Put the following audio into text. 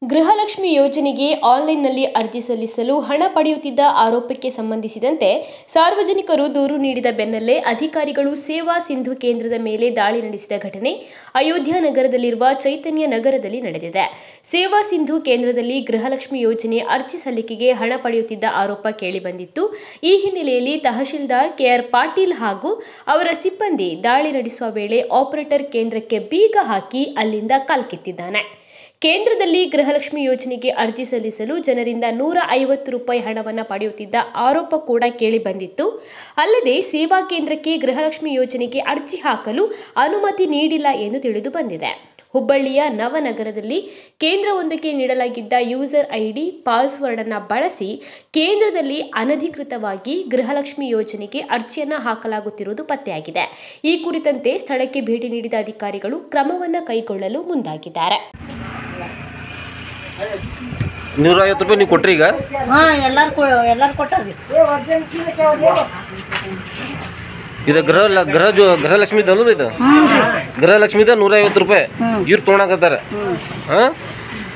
ಗೃಹಲಕ್ಷ್ಮಿ ಯೋಜನೆಗೆ ಆನ್ಲೈನ್ನಲ್ಲಿ ಅರ್ಜಿ ಸಲ್ಲಿಸಲು ಹಣ ಪಡೆಯುತ್ತಿದ್ದ ಆರೋಪಕ್ಕೆ ಸಂಬಂಧಿಸಿದಂತೆ ಸಾರ್ವಜನಿಕರು ದೂರು ನೀಡಿದ ಬೆನ್ನಲ್ಲೇ ಅಧಿಕಾರಿಗಳು ಸೇವಾ ಸಿಂಧು ಕೇಂದ್ರದ ಮೇಲೆ ದಾಳಿ ನಡೆಸಿದ ಘಟನೆ ಅಯೋಧ್ಯ ನಗರದಲ್ಲಿರುವ ಚೈತನ್ಯ ನಗರದಲ್ಲಿ ನಡೆದಿದೆ ಸೇವಾ ಸಿಂಧು ಕೇಂದ್ರದಲ್ಲಿ ಗೃಹಲಕ್ಷ್ಮಿ ಯೋಜನೆ ಅರ್ಜಿ ಸಲ್ಲಿಕೆಗೆ ಹಣ ಪಡೆಯುತ್ತಿದ್ದ ಆರೋಪ ಕೇಳಿಬಂದಿತ್ತು ಈ ಹಿನ್ನೆಲೆಯಲ್ಲಿ ತಹಶೀಲ್ದಾರ್ ಕೆಆರ್ ಪಾಟೀಲ್ ಹಾಗೂ ಅವರ ಸಿಬ್ಬಂದಿ ದಾಳಿ ನಡೆಸುವ ವೇಳೆ ಆಪರೇಟರ್ ಕೇಂದ್ರಕ್ಕೆ ಬೀಗ ಹಾಕಿ ಅಲ್ಲಿಂದ ಕಾಲ್ಕಿತ್ತಿದ್ದಾನೆ ಕೇಂದ್ರದಲ್ಲಿ ಗೃಹಲಕ್ಷ್ಮಿ ಯೋಜನೆಗೆ ಅರ್ಜಿ ಸಲ್ಲಿಸಲು ಜನರಿಂದ ನೂರ ಐವತ್ತು ರೂಪಾಯಿ ಹಣವನ್ನು ಪಡೆಯುತ್ತಿದ್ದ ಆರೋಪ ಕೂಡ ಕೇಳಿ ಬಂದಿತ್ತು ಅಲ್ಲದೆ ಸೇವಾ ಕೇಂದ್ರಕ್ಕೆ ಗೃಹಲಕ್ಷ್ಮಿ ಯೋಜನೆಗೆ ಅರ್ಜಿ ಹಾಕಲು ಅನುಮತಿ ನೀಡಿಲ್ಲ ಎಂದು ತಿಳಿದು ಬಂದಿದೆ ಹುಬ್ಬಳ್ಳಿಯ ನವನಗರದಲ್ಲಿ ಕೇಂದ್ರವೊಂದಕ್ಕೆ ನೀಡಲಾಗಿದ್ದ ಯೂಸರ್ ಐಡಿ ಪಾಸ್ವರ್ಡ್ ಅನ್ನು ಬಳಸಿ ಕೇಂದ್ರದಲ್ಲಿ ಅನಧಿಕೃತವಾಗಿ ಗೃಹಲಕ್ಷ್ಮಿ ಯೋಜನೆಗೆ ಅರ್ಜಿಯನ್ನು ಹಾಕಲಾಗುತ್ತಿರುವುದು ಪತ್ತೆಯಾಗಿದೆ ಈ ಕುರಿತಂತೆ ಸ್ಥಳಕ್ಕೆ ಭೇಟಿ ನೀಡಿದ ಅಧಿಕಾರಿಗಳು ಕ್ರಮವನ್ನು ಕೈಗೊಳ್ಳಲು ಮುಂದಾಗಿದ್ದಾರೆ ನೂರ ಐವತ್ತು ರೂಪಾಯಿ ನೀವು ಕೊಟ್ರಿ ಈಗ ಹಾ ಎಲ್ಲಾರು ಕೊ ಎಲ್ಲಾರು ಕೊಟ್ಟಾರ್ರಿ ಇದು ಗೃಹ ಲ- ಗೃಹ ಜೋ ಗೃಹಲಕ್ಷ್ಮಿ ಅಲ್ಲ ಇದು ಗೃಹಲಕ್ಷ್ಮಿದ ನೂರ ಐವತ್ತು ರೂಪಾಯಿ ಇವ್ರು ತೊಗೊಳಕತ್ತಾರ ಹಾಂ